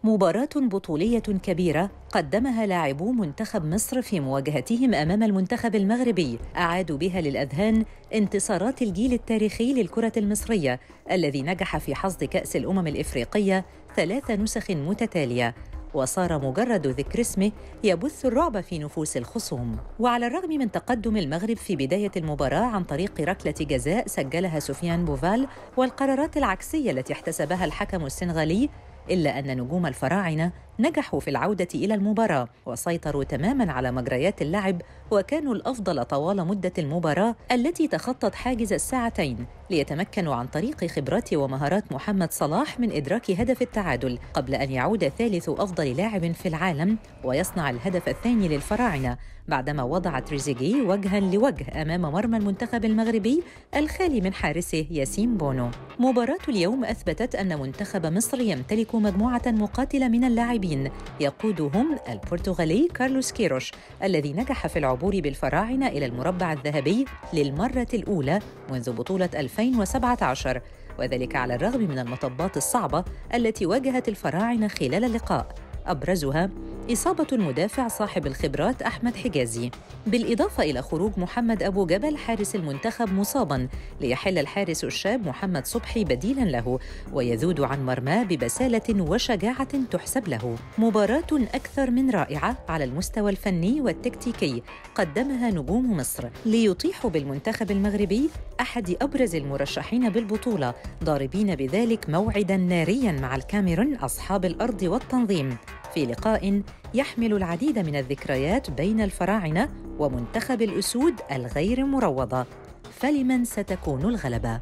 مباراة بطولية كبيرة قدمها لاعبو منتخب مصر في مواجهتهم أمام المنتخب المغربي أعادوا بها للأذهان انتصارات الجيل التاريخي للكرة المصرية الذي نجح في حصد كأس الأمم الإفريقية ثلاث نسخ متتالية وصار مجرد ذكر اسمه يبث الرعب في نفوس الخصوم وعلى الرغم من تقدم المغرب في بداية المباراة عن طريق ركلة جزاء سجلها سفيان بوفال والقرارات العكسية التي احتسبها الحكم السنغالي إلا أن نجوم الفراعنة نجحوا في العودة إلى المباراة وسيطروا تماما على مجريات اللعب وكانوا الأفضل طوال مدة المباراة التي تخطت حاجز الساعتين ليتمكنوا عن طريق خبرات ومهارات محمد صلاح من إدراك هدف التعادل قبل أن يعود ثالث أفضل لاعب في العالم ويصنع الهدف الثاني للفراعنة بعدما وضع تريزيجي وجها لوجه أمام مرمى المنتخب المغربي الخالي من حارسه ياسين بونو مباراة اليوم أثبتت أن منتخب مصر يمتلك مجموعة مقاتلة من اللاعبين يقودهم البرتغالي كارلوس كيروش الذي نجح في العبور بالفراعنة إلى المربع الذهبي للمرة الأولى منذ بطولة 2017 وذلك على الرغم من المطبات الصعبة التي واجهت الفراعنة خلال اللقاء أبرزها إصابة المدافع صاحب الخبرات أحمد حجازي بالإضافة إلى خروج محمد أبو جبل حارس المنتخب مصاباً ليحل الحارس الشاب محمد صبحي بديلاً له ويذود عن مرماه ببسالة وشجاعة تحسب له مباراة أكثر من رائعة على المستوى الفني والتكتيكي قدمها نجوم مصر ليطيحوا بالمنتخب المغربي أحد أبرز المرشحين بالبطولة ضاربين بذلك موعداً نارياً مع الكاميرون أصحاب الأرض والتنظيم في لقاء يحمل العديد من الذكريات بين الفراعنه ومنتخب الاسود الغير مروضه فلمن ستكون الغلبه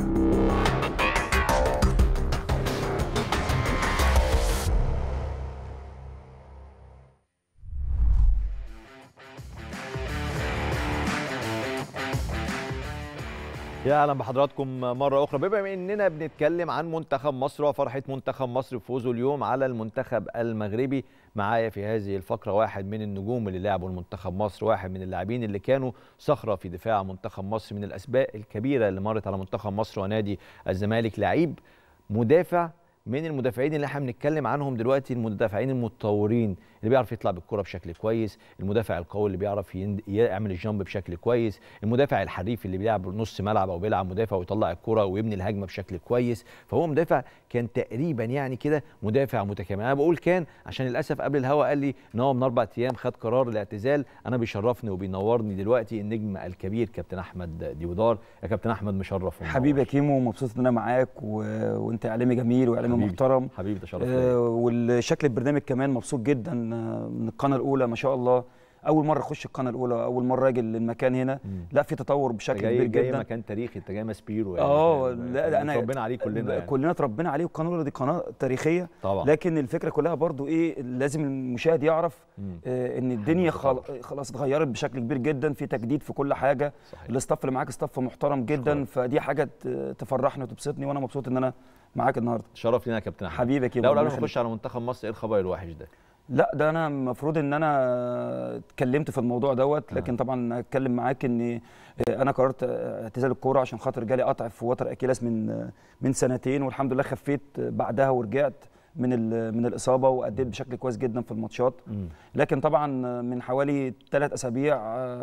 يا اهلا بحضراتكم مره اخرى بما اننا بنتكلم عن منتخب مصر وفرحه منتخب مصر بفوزه اليوم على المنتخب المغربي معايا في هذه الفقره واحد من النجوم اللي لعبوا المنتخب مصر واحد من اللاعبين اللي كانوا صخره في دفاع منتخب مصر من الاسباق الكبيره اللي مرت على منتخب مصر ونادي الزمالك لعيب مدافع من المدافعين اللي احنا بنتكلم عنهم دلوقتي المدافعين المتطورين اللي بيعرف يطلع بالكره بشكل كويس المدافع القوي اللي بيعرف يعمل الجامب بشكل كويس المدافع الحريف اللي بيلعب نص ملعب او بيلعب مدافع ويطلع الكره ويبني الهجمه بشكل كويس فهو مدافع كان تقريبا يعني كده مدافع متكامل انا بقول كان عشان للاسف قبل الهوا قال لي ان هو من اربع ايام خد قرار الاعتزال انا بيشرفني وبينورني دلوقتي النجم الكبير كابتن احمد ديودار يا كابتن احمد مشرف حبيبي يا كيمو مبسوط ان انا معاك و... وانت اعلامي جميل واعلامي محترم حبيبي تشرف آه والشكل البرنامج كمان مبسوط جدا من القناه الاولى ما شاء الله اول مره اخش القناه الاولى اول مره اجي للمكان هنا مم. لا في تطور بشكل جاي كبير جاي جدا مكان تاريخي انت جاي ماسبيرو يعني اه لا ده انا اتربينا عليه كلنا يعني. كلنا اتربينا عليه والقناه الاولى دي قناه تاريخية طبعا لكن الفكره كلها برضو ايه لازم المشاهد يعرف آه ان الدنيا خل... خلاص اتغيرت بشكل كبير جدا في تجديد في كل حاجه الاستاف اللي معاك استاف محترم جدا خلص. فدي حاجه تفرحني وتبسطني وانا مبسوط ان انا معاك النهارده شرف لينا يا كابتن احمد حبيبك يا لو قبل نخش على منتخب مصر ايه الخبر الوحش ده لا ده انا المفروض ان انا اتكلمت في الموضوع دوت لكن آه. طبعا اتكلم معاك ان انا قررت اعتزال الكوره عشان خاطر جالي قطع في وتر اكيلاس من من سنتين والحمد لله خفيت بعدها ورجعت من من الاصابه واديت بشكل كويس جدا في الماتشات لكن طبعا من حوالي ثلاث اسابيع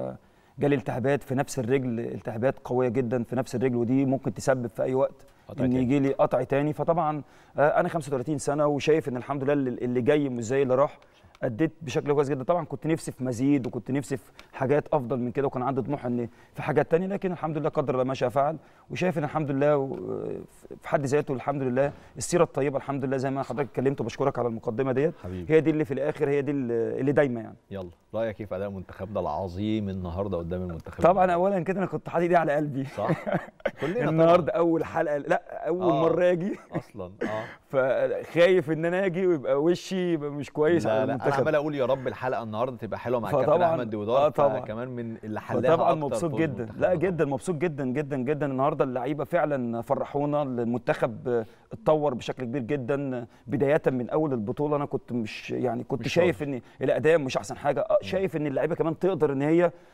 جالي التهابات في نفس الرجل التهابات قويه جدا في نفس الرجل ودي ممكن تسبب في اي وقت ان يجي لي قطع تاني فطبعا انا 35 سنه وشايف ان الحمد لله اللي جاي مش زي اللي راح اديت بشكل كويس جدا طبعا كنت نفسي في مزيد وكنت نفسي في حاجات افضل من كده وكان عندي طموح ان في حاجات تانية لكن الحمد لله قدر الله ما شاء فعل وشايف ان الحمد لله في حد ذاته الحمد لله السيره الطيبه الحمد لله زي ما حضرتك اتكلمت وبشكرك على المقدمه ديت هي دي اللي في الاخر هي دي اللي دايما يعني يلا رايك كيف اداء منتخبنا العظيم النهارده قدام المنتخب طبعا اولا كده انا كنت حاطط ايدي على قلبي صح كلنا النهارده اول حلقه لا اول آه. مره اجي اصلا اه فخايف ان انا اجي ويبقى وشي يبقى مش كويس لا لا انا عمال اقول يا رب الحلقه النهارده تبقى حلوه مع الكابتن احمد ديودار آه طبعا كمان من اللي حلاها طبعا مبسوط جدا لا جدا مبسوط جدا جدا جدا النهارده اللعيبه فعلا فرحونا المنتخب اتطور بشكل كبير جدا بدايه من اول البطوله انا كنت مش يعني كنت مش شايف ان الاداء مش احسن حاجه شايف ان اللعيبه كمان تقدر ان هي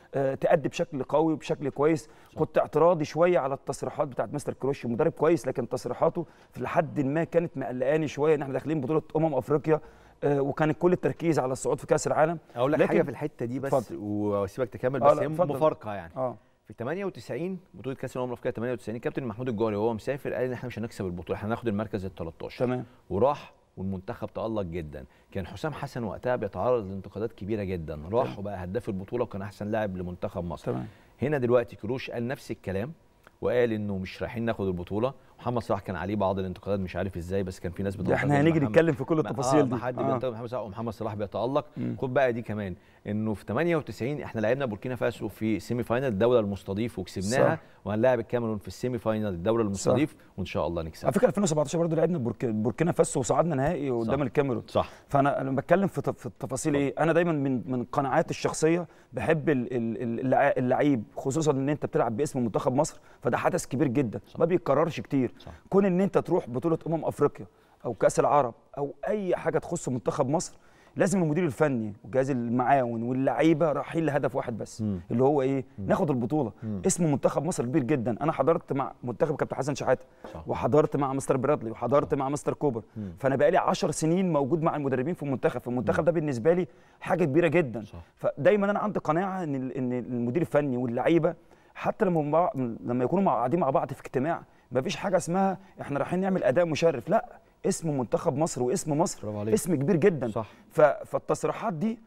آه، تأدي بشكل قوي وبشكل كويس كنت اعتراضي شويه على التصريحات بتاعت مستر كروش مدرب كويس لكن تصريحاته في لحد ما كانت مقلقاني شويه ان احنا داخلين بطوله امم افريقيا آه، وكان كل التركيز على الصعود في كاس العالم اقول لك لكن- حاجه في الحته دي بس اتفضل. واسيبك تكمل آه، بس لا، هي اتفضل. مفارقه يعني اه في 98 بطوله كاس الامم الافريقيه 98 كابتن محمود الجوهري وهو مسافر قال ان احنا مش هنكسب البطوله احنا هناخد المركز ال 13 تمام وراح والمنتخب تألق جدا كان حسام حسن وقتها بيتعرض لانتقادات كبيره جدا راح وبقى هداف البطوله وكان احسن لاعب لمنتخب مصر تمام هنا دلوقتي كروش قال نفس الكلام وقال انه مش رايحين ناخد البطوله محمد صلاح كان عليه بعض الانتقادات مش عارف ازاي بس كان في ناس ده بتنتقد احنا هنيجي محمد- نتكلم في كل ما- التفاصيل آه دي ما حد آه. بينتقد محمد صلاح ومحمد صلاح بيتالق مم. خد بقى دي كمان انه في 98 احنا لعبنا بوركينا فاسو في سيمي فاينل الدوله المستضيف وكسبناها صح. وهنلاعب الكاميرون في السيمي فاينل الدوله المستضيف وان شاء الله نكسب على فكره 2017 برضه لعبنا بورك- بوركينا فاسو وصعدنا نهائي قدام صح. الكاميرون صح فانا انا بتكلم في ت- في التفاصيل ايه انا دايما من من قناعاتي الشخصيه بحب ال- ال- ال- اللع- اللعيب خصوصا ان انت بتلعب باسم منتخب مصر فده حدث كبير جدا صح. ما بيتكررش كتير صح. كون ان انت تروح بطوله امم افريقيا او كاس العرب او اي حاجه تخص منتخب مصر لازم المدير الفني والجهاز المعاون واللعيبه رايحين لهدف واحد بس مم. اللي هو ايه ناخد البطوله مم. اسم منتخب مصر كبير جدا انا حضرت مع منتخب كابتن حسن شحاته صح. وحضرت مع مستر برادلي وحضرت مع مستر كوبر مم. فانا بقالي 10 سنين موجود مع المدربين في المنتخب فالمنتخب ده بالنسبه لي حاجه كبيره جدا صح. فدايما انا عندي قناعه ان ال- ان المدير الفني واللعيبه حتى لما مع- لما يكونوا مع- قاعدين مع بعض في اجتماع مفيش حاجه اسمها احنا رايحين نعمل اداء مشرف لا اسم منتخب مصر واسم مصر برافو عليك. اسم كبير جدا صح ف- فالتصريحات دي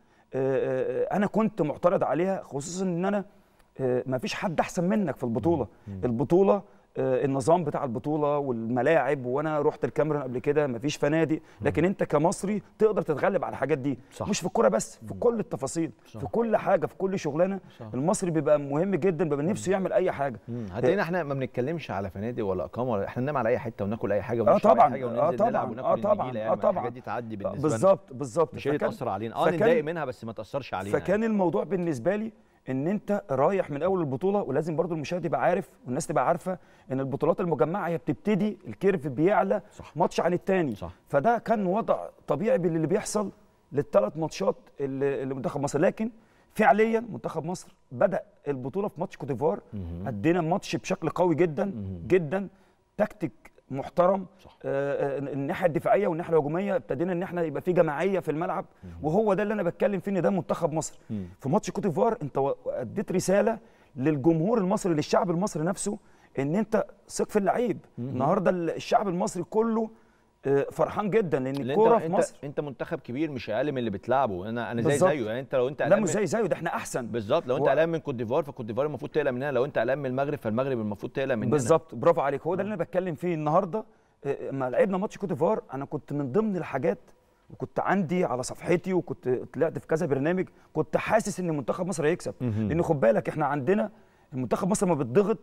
آه، آه، انا كنت معترض عليها خصوصا ان انا آه، مفيش حد احسن منك في البطوله البطوله آه، النظام بتاع البطوله والملاعب وانا رحت الكاميرون قبل كده مفيش فنادق لكن انت كمصري تقدر تتغلب على الحاجات دي صح. مش في الكوره بس في كل التفاصيل صح. في كل حاجه في كل شغلانه صح. المصري بيبقى مهم جدا بيبقى نفسه يعمل اي حاجه مم. هتلاقينا احنا ما بنتكلمش على فنادق ولا اقامه ولا احنا ننام على اي حته وناكل اي حاجه اه ونشرب طبعا اي حاجه اه وننزل طبعا نلعب وناكل اه طبعا النجيلة اه يعني طبعا الحاجات دي تعدي بالنسبه لنا بالظبط بالظبط مش هي فكان- تاثر علينا اه فكان- نتضايق منها بس ما تاثرش علينا فكان الموضوع بالنسبه لي ان انت رايح من اول البطوله ولازم برضو المشاهد يبقى عارف والناس تبقى عارفه ان البطولات المجمعه هي بتبتدي الكيرف بيعلى صح. ماتش عن التاني صح. فده كان وضع طبيعي باللي بيحصل للثلاث ماتشات اللي اللي منتخب مصر لكن فعليا منتخب مصر بدا البطوله في ماتش كوتيفوار مهم. ادينا ماتش بشكل قوي جدا مهم. جدا تكتيك محترم صح. آه، آه، الناحيه الدفاعيه والناحيه الهجوميه ابتدينا ان احنا يبقى في جماعيه في الملعب وهو ده اللي انا بتكلم فيه ان ده منتخب مصر مم. في ماتش كوت ديفوار انت و- اديت رساله للجمهور المصري للشعب المصري نفسه ان انت ثق في اللعيب النهارده الشعب المصري كله آه، فرحان جدا لان اللي الكوره انت في انت مصر انت منتخب كبير مش اقل من اللي بتلعبه انا انا زي بالظبط. زيه يعني انت لو انت لا قلقان مش من- زي زيه ده احنا احسن بالظبط لو انت هو- قلقان من كوت ديفوار فكوت ديفوار المفروض تقلق مننا لو انت قلقان من المغرب فالمغرب المفروض تقلق مننا بالظبط برافو عليك هو ده اللي انا بتكلم فيه النهارده آه، لما لعبنا ماتش كوت ديفوار انا كنت من ضمن الحاجات وكنت عندي على صفحتي وكنت طلعت في كذا برنامج كنت حاسس ان منتخب مصر هيكسب مهم. لان خد بالك احنا عندنا المنتخب مصر لما بيتضغط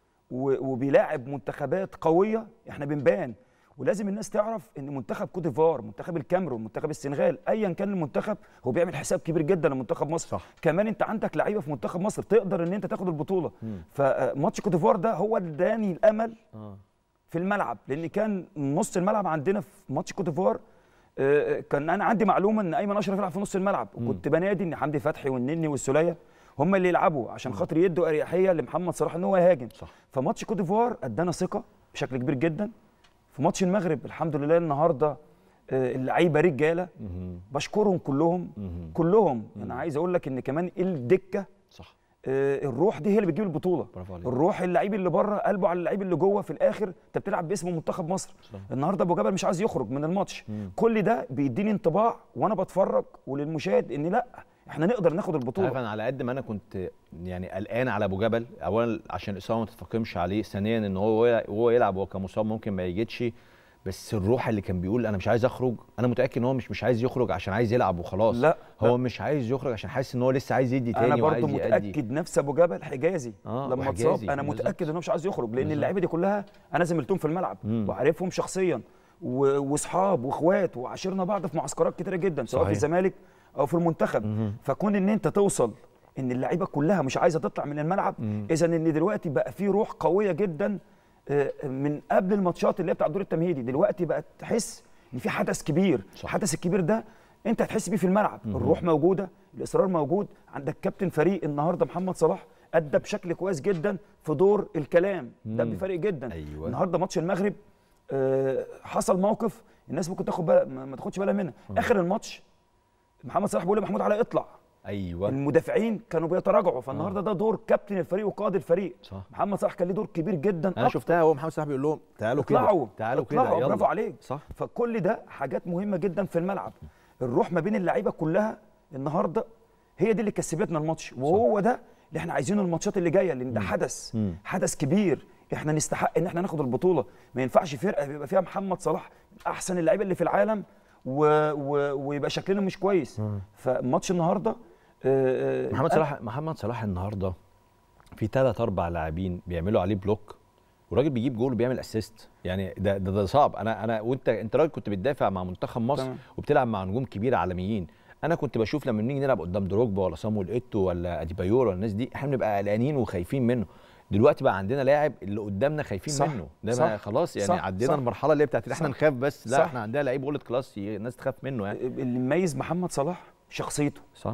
و- وبيلاعب منتخبات قويه احنا بنبان ولازم الناس تعرف ان منتخب كوت ديفوار منتخب الكاميرون منتخب السنغال ايا كان المنتخب هو بيعمل حساب كبير جدا لمنتخب مصر صح. كمان انت عندك لعيبه في منتخب مصر تقدر ان انت تاخد البطوله مم. فماتش كوت ديفوار ده هو اللي اداني الامل اه في الملعب لان كان نص الملعب عندنا في ماتش كوت ديفوار آه، كان انا عندي معلومه ان ايمن اشرف يلعب في نص الملعب وكنت بنادي ان حمدي فتحي والنني والسوليه هم اللي يلعبوا عشان خاطر يدوا اريحيه لمحمد صلاح ان هو يهاجم صح. فماتش كوت ديفوار ادانا ثقه بشكل كبير جدا في ماتش المغرب الحمد لله النهارده آه، اللعيبه رجاله مهم. بشكرهم كلهم مهم. كلهم انا عايز اقول لك ان كمان الدكه صح آه، الروح دي هي اللي بتجيب البطوله برافو عليك. الروح اللعيب اللي بره قلبه على اللعيب اللي جوه في الاخر انت بتلعب باسم منتخب مصر صح. النهارده ابو جبل مش عايز يخرج من الماتش مم. كل ده بيديني انطباع وانا بتفرج وللمشاهد ان لا احنا نقدر ناخد عارف البطوله انا على قد ما انا كنت يعني قلقان على ابو جبل اولا عشان الاصابه ما تتفاقمش عليه ثانيا ان هو وهو يلعب هو كمصاب ممكن ما يجدش بس الروح اللي كان بيقول انا مش عايز اخرج انا متاكد ان هو مش مش عايز يخرج عشان عايز يلعب وخلاص لا، هو مش عايز يخرج عشان حاسس ان هو لسه عايز يدي تاني انا برضو وعايز يأدي. متاكد نفس ابو جبل حجازي آه، لما وحجازي، اتصاب انا بالظبط. متاكد انه مش عايز يخرج لان بالظبط. اللعيبه دي كلها انا زميلتهم في الملعب مم. وعارفهم شخصيا و- واصحاب واخوات وعاشرنا بعض في معسكرات كتيره جدا سواء في صحيح. الزمالك او في المنتخب مهم. فكون ان انت توصل ان اللعيبه كلها مش عايزه تطلع من الملعب مم. اذا ان دلوقتي بقى في روح قويه جدا آه، من قبل الماتشات اللي هي بتاع الدور التمهيدي دلوقتي بقت تحس ان في حدث كبير صح. الحدث الكبير ده انت هتحس بيه في الملعب الروح موجوده الاصرار موجود عندك كابتن فريق النهارده محمد صلاح ادى بشكل كويس جدا في دور الكلام ده مم. بفرق جدا أيوة. النهارده ماتش المغرب آه، حصل موقف الناس ممكن تاخد بالها ما ما تاخدش بالها منها اخر الماتش محمد صلاح بيقول لمحمود علاء اطلع ايوه المدافعين كانوا بيتراجعوا فالنهارده ده دور كابتن الفريق وقائد الفريق صح. محمد صلاح كان له دور كبير جدا انا أكتر. شفتها هو محمد صلاح بيقول لهم تعالوا كده اطلعوا تعالوا كده اطلعوا، يلا برافو عليك صح فكل ده حاجات مهمه جدا في الملعب الروح ما بين اللعيبه كلها النهارده هي دي اللي كسبتنا الماتش وهو ده اللي احنا عايزينه الماتشات اللي جايه لان ده حدث مم. حدث كبير احنا نستحق ان احنا ناخد البطوله ما ينفعش فرقه بيبقى فيها محمد صلاح من احسن اللعيبه اللي في العالم و... و... ويبقى شكلنا مش كويس فماتش النهارده آه، آه، محمد أنا- صلاح محمد صلاح النهارده في ثلاث اربع لاعبين بيعملوا عليه بلوك والراجل بيجيب جول وبيعمل اسيست يعني ده ده, ده صعب انا انا وانت انت راجل كنت بتدافع مع منتخب مصر تمام. وبتلعب مع نجوم كبيره عالميين انا كنت بشوف لما بنيجي نلعب قدام دروجبا ولا صامويل ايتو ولا اديبايور ولا الناس دي احنا بنبقى قلقانين وخايفين منه دلوقتي بقى عندنا لاعب اللي قدامنا خايفين صح، منه ده صح، ما خلاص يعني صح، عدينا صح. المرحله اللي هي بتاعت إن احنا صح. نخاف بس لا صح. احنا عندنا لعيب وولد كلاس الناس تخاف منه يعني اللي مميز محمد صلاح شخصيته صح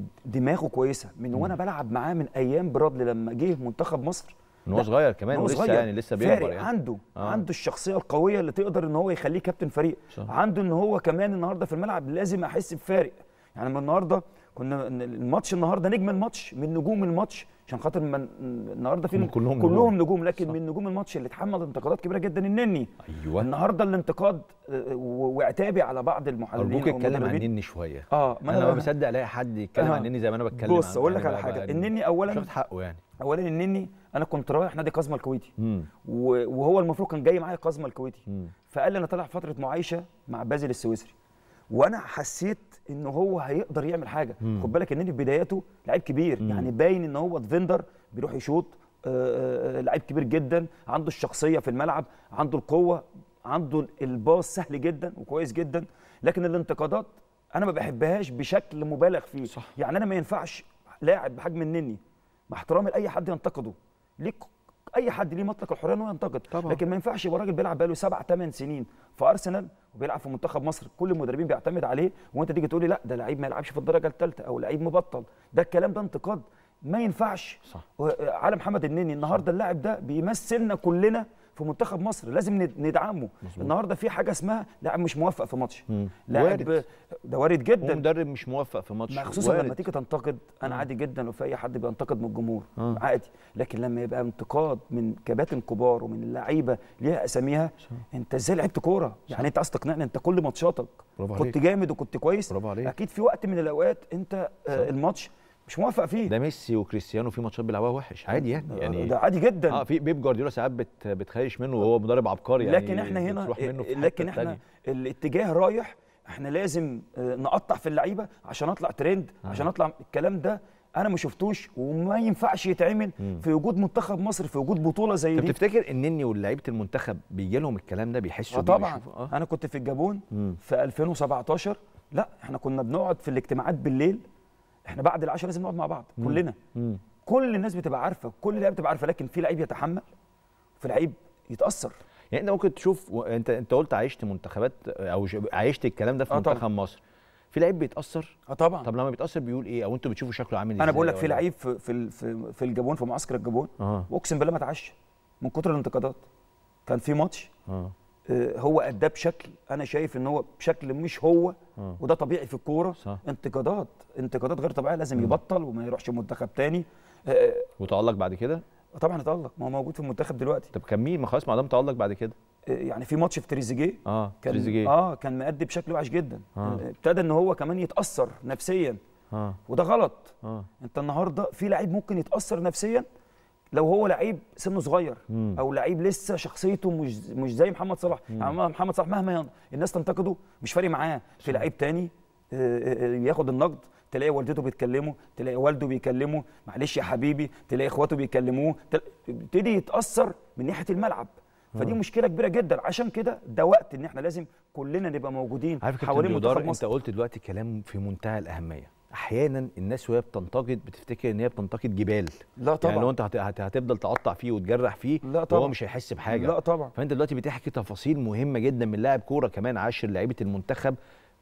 دماغه كويسه من وانا بلعب معاه من ايام برادلي لما جه منتخب مصر من هو لا، صغير كمان من هو ولسه صغير. يعني لسه بيكبر فارق يعني عنده آه. آه. عنده الشخصيه القويه اللي تقدر ان هو يخليه كابتن فريق صح. عنده ان هو كمان النهارده في الملعب لازم احس بفارق يعني من النهارده كنا الماتش النهارده نجم الماتش من نجوم الماتش عشان خاطر من النهارده هم في كلهم كلهم نجوم. نجوم لكن صح. من نجوم الماتش اللي اتحمل انتقادات كبيره جدا النني ايوه النهارده الانتقاد آه، و- وعتابي على بعض المحللين ارجوك أو اتكلم عن المدربين. النني شويه اه انا ما بصدق الاقي حد يتكلم آه. عن النني زي ما انا بتكلم بص عن- اقول لك يعني على بقى- حاجه بقى- النني مش اولا واخد حقه يعني اولا النني انا كنت رايح نادي قزمه الكويتي امم و- وهو المفروض كان جاي معايا قزمه الكويتي مم. فقال لي انا طالع فتره معايشه مع بازل السويسري وانا حسيت ان هو هيقدر يعمل حاجه مم. خد بالك النني في بداياته لعيب كبير مم. يعني باين ان هو ديفندر بيروح يشوط آه، آه، آه، لعيب كبير جدا عنده الشخصيه في الملعب عنده القوه عنده الباص سهل جدا وكويس جدا لكن الانتقادات انا ما بحبهاش بشكل مبالغ فيه صح. يعني انا ما ينفعش لاعب بحجم النني مع احترامي لاي حد ينتقده ليك اي حد ليه مطلق الحريه انه ينتقد طبعا. لكن ما ينفعش يبقى راجل بيلعب بقاله سبع ثمان سنين في ارسنال وبيلعب في منتخب مصر كل المدربين بيعتمد عليه وانت تيجي تقول لي لا ده لعيب ما يلعبش في الدرجه الثالثه او لعيب مبطل ده الكلام ده انتقاد ما ينفعش صح. و- على محمد النني النهارده اللاعب ده بيمثلنا كلنا في منتخب مصر لازم ند- ندعمه مظبوط. النهارده في حاجه اسمها لاعب مش موفق في ماتش مم. لاعب وارد. ده وارد جدا ومدرب مش موفق في ماتش ما خصوصا وارد. لما تيجي تنتقد انا عادي جدا لو في اي حد بينتقد من الجمهور آه. عادي لكن لما يبقى انتقاد من كباتن كبار ومن اللعيبه ليها اساميها انت ازاي لعبت كوره يعني انت عايز تقنعني انت كل ماتشاتك برافو كنت عليك. جامد وكنت كويس برافو عليك. اكيد في وقت من الاوقات انت آه الماتش مش موفق فيه ده ميسي وكريستيانو في ماتشات بيلعبوها وحش عادي يعني يعني ده عادي جدا اه في بيب جوارديولا ساعات بت بتخيش منه وهو مدرب عبقري يعني لكن احنا هنا بتروح منه في لكن حتة احنا تانية. الاتجاه رايح احنا لازم آه، نقطع في اللعيبه عشان اطلع ترند عشان اطلع الكلام ده انا ما شفتوش وما ينفعش يتعمل في وجود منتخب مصر في وجود بطوله زي طب دي تفتكر النني ولاعيبه المنتخب بيجي لهم الكلام ده بيحسوا اه بيه طبعا ويشوفوا؟ اه انا كنت في الجابون مم. في 2017 لا احنا كنا بنقعد في الاجتماعات بالليل احنا بعد العشاء لازم نقعد مع بعض كلنا مم. كل الناس بتبقى عارفه كل اللعيبه بتبقى عارفه لكن في لعيب يتحمل وفي لعيب يتاثر يعني انت ممكن تشوف و- انت انت قلت عشت منتخبات او ش- عشت الكلام ده في آه طبعا. منتخب مصر في لعيب بيتاثر اه طبعا طب لما بيتاثر بيقول ايه او انتوا بتشوفوا شكله عامل ازاي انا بقول لك في ولا- لعيب في في ال- في, في الجابون في معسكر الجابون اه واقسم بالله ما اتعشى من كتر الانتقادات كان في ماتش اه آه، هو اداه بشكل انا شايف ان هو بشكل مش هو آه. وده طبيعي في الكوره صح. انتقادات انتقادات غير طبيعيه لازم يبطل وما يروحش منتخب تاني آه، وتالق بعد كده طبعا اتالق ما هو موجود في المنتخب دلوقتي طب كان مين ما خلاص ما دام تالق بعد كده آه، يعني في ماتش في تريزيجيه اه كان تريزيجيه اه كان مأدي بشكل وحش جدا آه. آه، ابتدى ان هو كمان يتاثر نفسيا اه وده غلط اه انت النهارده في لعيب ممكن يتاثر نفسيا لو هو لعيب سنه صغير مم. او لعيب لسه شخصيته مش مش زي محمد صلاح يعني محمد صلاح مهما ين- الناس تنتقده مش فارق معاه في لعيب تاني آه، آه، آه، ياخد النقد تلاقي والدته بتكلمه تلاقي والده بيكلمه معلش يا حبيبي تلاقي اخواته بيكلموه تل- يبتدي يتاثر من ناحيه الملعب فدي مشكله كبيره جدا عشان كده ده وقت ان احنا لازم كلنا نبقى موجودين عارف كابتن حوالين بيودار منتخب انت مصر قلت دلوقتي كلام في منتهى الاهميه احيانا الناس وهي بتنتقد بتفتكر ان هي بتنتقد جبال لا طبعا يعني لو انت هت- هت- هتفضل تقطع فيه وتجرح فيه لا طبعا. وهو مش هيحس بحاجه لا طبعا فانت دلوقتي بتحكي تفاصيل مهمه جدا من لاعب كوره كمان عاشر لعيبه المنتخب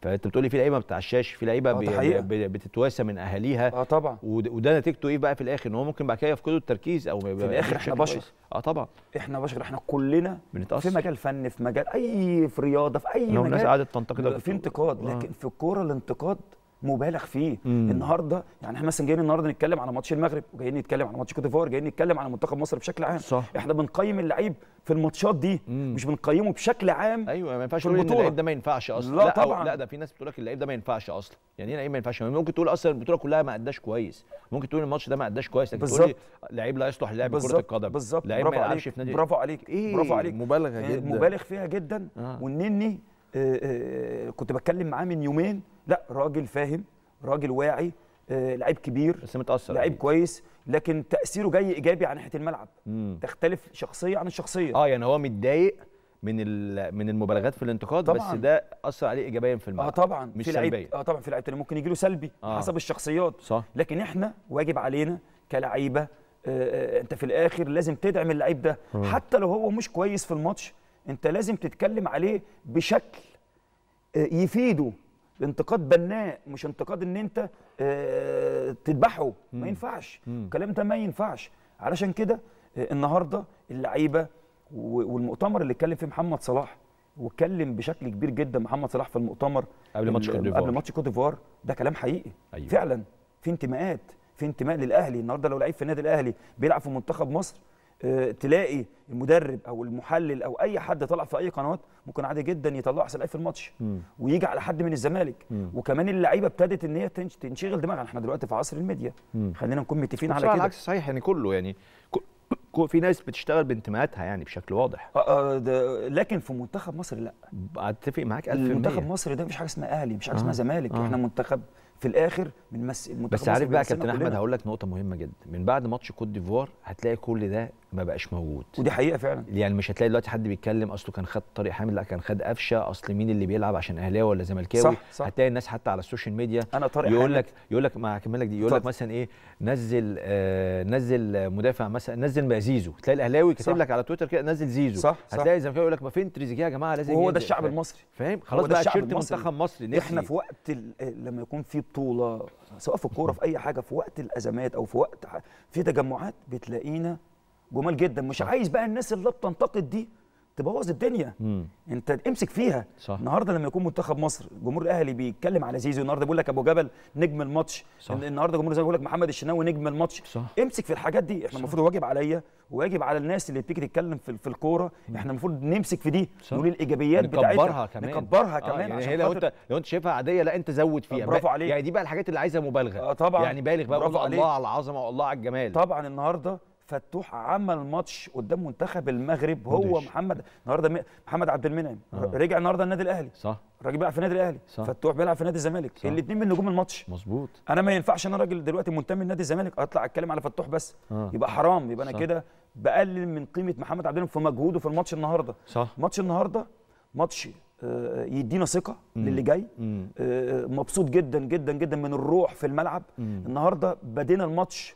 فانت بتقولي في لعيبه ما بتعشاش في لعيبه آه، بي- ده حقيقة. بي- بتتواسى من اهاليها اه طبعا ود- وده نتيجته ايه بقى في الاخر ان هو ممكن بعد كده يفقدوا التركيز او ما يبقى الآخر يأدي إحنا بشكل بشر. كويس. اه طبعا احنا بشر احنا كلنا بنتأثر. في مجال فن في مجال اي في رياضه في اي لو الناس مجال قعدت تنتقد بيبقى في انتقاد آه. لكن في الكوره الانتقاد مبالغ فيه مم. النهارده يعني احنا مثلا جايين النهارده نتكلم على ماتش المغرب وجايين نتكلم على ماتش كوت ديفوار جايين نتكلم على منتخب مصر بشكل عام صح. احنا بنقيم اللعيب في الماتشات دي مم. مش بنقيمه بشكل عام ايوه ما ينفعش في تقول ان البطولة. اللعيب ده ما ينفعش اصلا لا أو طبعاً. لا ده في ناس بتقول لك اللعيب ده ما ينفعش اصلا يعني ايه لعيب ما ينفعش ممكن تقول اصلا البطوله كلها ما اداش كويس ممكن تقول الماتش ده ما اداش كويس لكن تقول لي بالظبط. لعيب لا يصلح للعب كره بالظبط القدم بالظبط لعيب ما برافو يلعبش عليك في نادي برافو عليك ايه برافو عليك مبالغه آه، جدا مبالغ فيها جدا آه. والنني آه، آه، كنت بتكلم معاه من يومين لا راجل فاهم راجل واعي آه، لعيب كبير بس متاثر لعيب أكيد. كويس لكن تاثيره جاي ايجابي على ناحيه الملعب مم. تختلف شخصيه عن الشخصيه اه يعني هو متضايق من ال- من المبالغات في الانتقاد بس طبعاً. ده اثر عليه ايجابيا في الملعب اه طبعا مش في لعيب سلبيا اه طبعا في لعيب تاني ممكن يجي له سلبي آه. حسب الشخصيات صح لكن احنا واجب علينا كلعيبه آه، آه، انت في الاخر لازم تدعم اللعيب ده حتى لو هو مش كويس في الماتش انت لازم تتكلم عليه بشكل آه، يفيده انتقاد بناء مش انتقاد ان انت آه، تذبحه ما ينفعش مم. الكلام ده ما ينفعش علشان كده آه، النهارده اللعيبه و- والمؤتمر اللي اتكلم فيه محمد صلاح واتكلم بشكل كبير جدا محمد صلاح في المؤتمر قبل ماتش ال- كوت ديفوار. قبل ماتش كوت ديفوار ده كلام حقيقي أيوة. فعلا في انتماءات في انتماء للاهلي النهارده لو لعيب في النادي الاهلي بيلعب في منتخب مصر آه، تلاقي المدرب او المحلل او اي حد طلع في اي قناه ممكن عادي جدا يطلعه احسن لعيب في الماتش مم. ويجي على حد من الزمالك مم. وكمان اللعيبه ابتدت ان هي تنش- تنشغل دماغها احنا دلوقتي في عصر الميديا مم. خلينا نكون متفقين بس على على كده العكس صحيح يعني كله يعني ك- ك- في ناس بتشتغل بانتماءاتها يعني بشكل واضح آه، آه، ده- لكن في منتخب مصر لا اتفق معاك 1000% المنتخب مصر ده مفيش حاجه اسمها اهلي مفيش حاجه آه، اسمها زمالك آه. احنا منتخب في الاخر بنمثل المنتخب بس مصر عارف بقى يا بيمثلنا كابتن احمد كلنا. هقول لك نقطه مهمه جدا من بعد ماتش كوت ديفوار هتلاقي كل ده ما بقاش موجود ودي حقيقه فعلا يعني مش هتلاقي دلوقتي حد بيتكلم اصله كان خد طارق حامد لا كان خد قفشه اصل مين اللي بيلعب عشان اهلاوي ولا زملكاوي صح، صح. هتلاقي الناس حتى على السوشيال ميديا انا طارق يقول حامد لك يقول لك ما هكمل لك دي يقول لك اتفضل. مثلا ايه نزل آه نزل مدافع مثلا نزل بقى زيزو تلاقي الاهلاوي كاتب صح. لك على تويتر كده نزل زيزو صح، صح. هتلاقي الزملكاوي يقول لك ما فين تريزيجيه يا جماعه لازم وهو ده ينزل. الشعب فاهم؟ المصري فاهم خلاص ده بقى الشعب تيشيرت المصري. منتخب مصر نسي. احنا في وقت ال- لما يكون في بطوله سواء في الكوره في اي حاجه في وقت الازمات او في وقت ح- في تجمعات بتلاقينا جمال جدا مش صح. عايز بقى الناس اللي بتنتقد دي تبوظ الدنيا مم. انت امسك فيها صح. النهارده لما يكون منتخب مصر جمهور الاهلي بيتكلم على زيزو النهارده بيقول لك ابو جبل نجم الماتش صح. النهارده جمهور زي بيقول لك محمد الشناوي نجم الماتش صح. امسك في الحاجات دي احنا المفروض واجب عليا وواجب على الناس اللي بتيجي تتكلم في, في الكوره احنا المفروض نمسك في دي صح. نقول الايجابيات نكبرها بتاعتها كمان نكبرها آه كمان يعني عشان هي لو خاطر انت لو انت شايفها عاديه لا انت زود فيها برافو بقى- عليك. يعني دي بقى الحاجات اللي عايزه مبالغه آه طبعا. يعني بالغ بقى برافو قول عليك. الله على العظمه والله على الجمال طبعا النهارده فتوح عمل ماتش قدام منتخب المغرب هو مدهش. محمد النهارده م- محمد عبد المنعم آه. رجع النهارده النادي الاهلي صح الراجل بيلعب في النادي الاهلي صح. فتوح بيلعب في نادي الزمالك صح. الاثنين من نجوم الماتش مظبوط انا ما ينفعش انا راجل دلوقتي منتمي لنادي الزمالك اطلع اتكلم على فتوح بس آه. يبقى حرام يبقى انا صح. كده بقلل من قيمه محمد عبد المنعم في مجهوده في الماتش النهارده صح ماتش النهارده ماتش آه، يدينا ثقه مم. للي جاي مم. آه، مبسوط جدا جدا جدا من الروح في الملعب مم. النهارده بدينا الماتش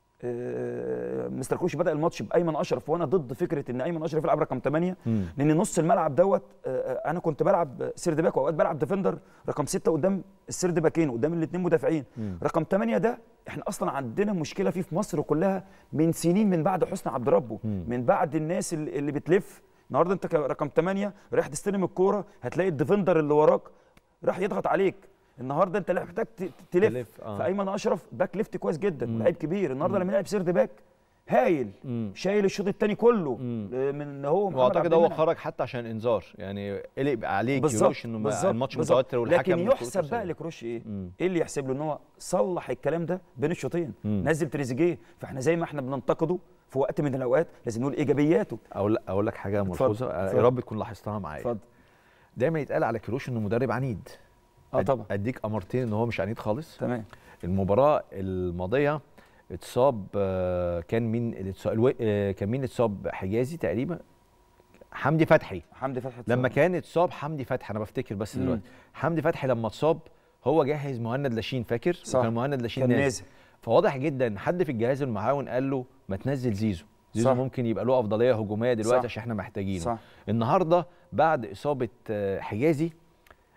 آه، مستر كروش بدا الماتش بايمن اشرف وانا ضد فكره ان ايمن اشرف يلعب رقم 8 مم. لان نص الملعب دوت آه، انا كنت بلعب سيرد باك واوقات بلعب ديفندر رقم 6 قدام السيرد باكين قدام الاثنين مدافعين مم. رقم 8 ده احنا اصلا عندنا مشكله فيه في مصر كلها من سنين من بعد حسني عبد ربه مم. من بعد الناس اللي اللي بتلف النهارده انت كرقم 8 رايح تستلم الكوره هتلاقي الديفندر اللي وراك راح يضغط عليك النهارده انت لا محتاج ت- تلف تلف، آه. فايمن اشرف باك ليفت كويس جدا مم. لعيب كبير النهارده لما يلعب سيرد باك هايل مم. شايل الشوط الثاني كله مم. آه، من ان هو محمد واعتقد عبد هو المنعم. خرج حتى عشان انذار يعني قلق عليه بالظبط كيروش انه ما- بالظبط الماتش بالظبط. متوتر والحكم لكن ما يحسب كروش بقى سليم. لكروش ايه؟ مم. ايه اللي يحسب له ان هو صلح الكلام ده بين الشوطين مم. نزل تريزيجيه فاحنا زي ما احنا بننتقده في وقت من الاوقات لازم نقول ايجابياته اقول اقول لك حاجه اتفضل، ملحوظه آه، اتفضل. يا رب تكون لاحظتها معايا اتفضل دايما يتقال على كيروش انه مدرب عنيد اه أد- طبعا اديك امرتين ان هو مش عنيد خالص تمام المباراه الماضيه اتصاب آه، كان مين اللي اتصاب الو- آه، كان مين اتصاب حجازي تقريبا حمدي فتحي حمدي فتحي لما اتصاب. كان اتصاب حمدي فتحي انا بفتكر بس مم. دلوقتي حمدي فتحي لما اتصاب هو جهز مهند لاشين فاكر صح. وكان مهند لاشين كان نازل نازل فواضح جدا حد في الجهاز المعاون قال له ما تنزل زيزو زيزو صح. ممكن يبقى له افضليه هجوميه دلوقتي صح. عشان احنا محتاجينه صح النهارده بعد اصابه آه، حجازي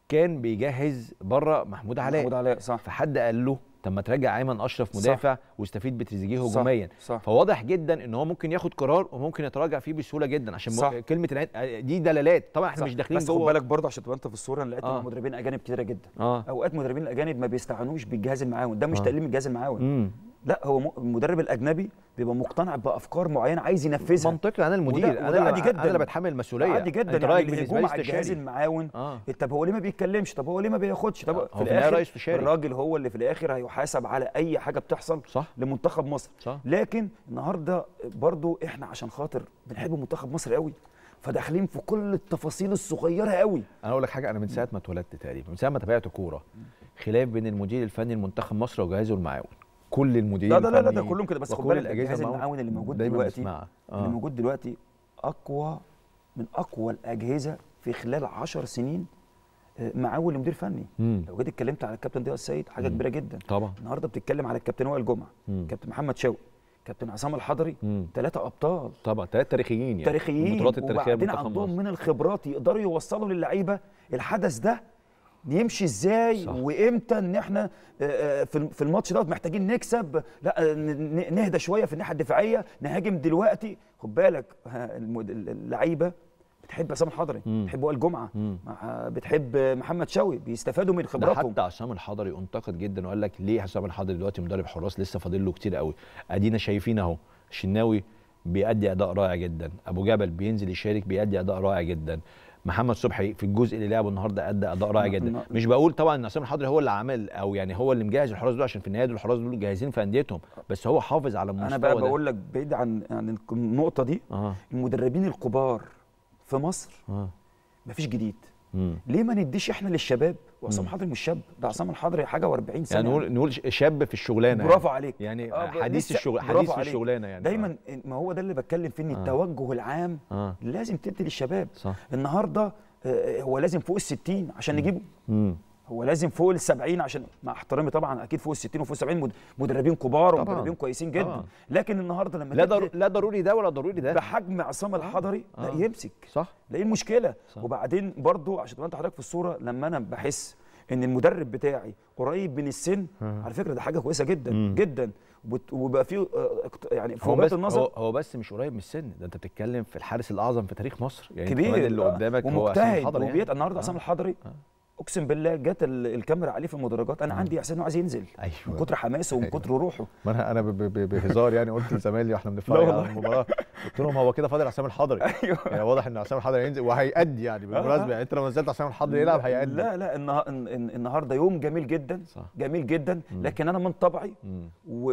كان بيجهز بره محمود علاء محمود علاء صح فحد قال له طب ما ترجع ايمن اشرف صح. مدافع واستفيد بتريزيجيه صح، هجوميا صح. فواضح جدا ان هو ممكن ياخد قرار وممكن يتراجع فيه بسهوله جدا عشان صح. م... كلمه العين- دي دلالات طبعا احنا صح. مش داخلين بس خد جوه بالك برضه عشان تبقى انت في الصوره انا لقيت آه. آه. مدربين اجانب كتيره جدا اه اوقات مدربين الاجانب ما بيستعنوش بالجهاز المعاون ده مش آه. تقليل من الجهاز المعاون امم لا هو م- المدرب الاجنبي بيبقى مقتنع بافكار معينه عايز ينفذها منطقي انا المدير وده- انا وده اللي عادي انا جدا. اللي بتحمل المسؤوليه عادي جدا انت يعني رايك بالنسبه الهجوم لي على الجهاز استشاري المعاون اه طب هو ليه ما بيتكلمش طب هو ليه ما بياخدش طب هو في في النهاية الاخر رئيس استشاري. الراجل هو اللي في الاخر هيحاسب على اي حاجه بتحصل صح لمنتخب مصر صح لكن النهارده برضو احنا عشان خاطر بنحب منتخب مصر قوي فداخلين في كل التفاصيل الصغيره قوي انا اقول لك حاجه انا من ساعه ما اتولدت تقريبا من ساعه ما تابعت كوره خلاف بين المدير الفني لمنتخب مصر وجهازه المعاون كل المديرين لا لا لا, لا ده الفنيين كلهم كده بس خد وكل بالك الأجهزة الجهاز المعاون المعاون اللي موجود دايما دلوقتي بنسمعها. اللي آه. موجود دلوقتي اقوى من اقوى الاجهزه في خلال 10 سنين آه، معاون لمدير فني مم. لو جيت اتكلمت على الكابتن ضياء السيد حاجه مم. كبيره جدا طبعا النهارده بتتكلم على الكابتن وائل جمعه مم. كابتن محمد شوقي كابتن عصام الحضري مم. ثلاثه ابطال طبعا ثلاث تاريخيين يعني تاريخيين البطولات التاريخيه وبعدين لمنتخب عندهم مصر. من الخبرات يقدروا يوصلوا للعيبه الحدث ده يمشي ازاي صح. وامتى ان احنا آه، آه، في في الماتش دوت محتاجين نكسب لا آه، ن- ن- نهدى شويه في الناحيه الدفاعيه نهاجم دلوقتي خد بالك ها، المد- اللعيبه بتحب عصام الحضري مم. بتحب وائل جمعه مم. مع- بتحب محمد شوقي بيستفادوا من ده خبراتهم حتى عصام الحضري انتقد جدا وقال لك ليه عصام الحضري دلوقتي مدرب حراس لسه فاضل له كتير قوي ادينا شايفين اهو الشناوي بيأدي اداء رائع جدا ابو جبل بينزل يشارك بيأدي اداء رائع جدا محمد صبحي في الجزء اللي لعبه النهارده ادى اداء رائع ن- جدا ن- مش بقول طبعا ان عصام الحضري هو اللي عمل او يعني هو اللي مجهز الحراس دول عشان في النهايه دول الحراس دول جاهزين في انديتهم بس هو حافظ على المستوى انا بقى ده. بقول لك بعيد عن عن النقطه دي اه المدربين الكبار في مصر اه مفيش جديد مم. ليه ما نديش احنا للشباب وعصام مم. الحضري مش شاب ده عصام الحضري حاجه و40 سنه يعني نقول نقول شاب في الشغلانه برافو عليك يعني آه، ب- حديث لسه- الشغل برافو حديث في عليك. الشغلانه يعني دايما ما هو ده اللي بتكلم فيه ان آه. التوجه العام اه لازم تدي للشباب صح النهارده آه، هو لازم فوق ال 60 عشان نجيبه امم هو لازم فوق ال 70 عشان مع احترامي طبعا اكيد فوق ال 60 وفوق ال 70 مد- مدربين كبار طبعاً. ومدربين كويسين جدا طبعاً. لكن النهارده لما لا تدي ضر... لا ضروري ده ولا ضروري ده بحجم عصام الحضري آه. لا يمسك صح لا ايه المشكله صح. وبعدين برضو عشان تبقى انت حضرتك في الصوره لما انا بحس ان المدرب بتاعي قريب من السن آه. على فكره ده حاجه كويسه جدا مم. جدا وبت- وبقى فيه آه، اقت- يعني في هو وجهات بس النظر هو, هو بس مش قريب من السن ده انت بتتكلم في الحارس الاعظم في تاريخ مصر يعني أنت كبير كمان اللي آه، قدامك هو عصام ومجتهد الحضري يعني. وبيت النهارده عصام آه. الحضري آه. اقسم بالله جت ال- الكاميرا عليه في المدرجات انا آه. عندي احساس انه عايز ينزل من ايوه كتر حماسه ومن أيوة. كتر روحه ما انا انا ب- ب- بهزار يعني قلت لزمايلي واحنا بنتفرج لا على والله. المباراه قلت لهم هو كده فاضل عصام الحضري ايوه يعني واضح ان عصام الحضري هينزل وهيأدي يعني بالمناسبه يعني انت لو نزلت عصام الحضري يلعب هيأدي لا لا النها- الن- الن- النهارده يوم جميل جدا صح جميل جدا مم. لكن انا من طبعي مم.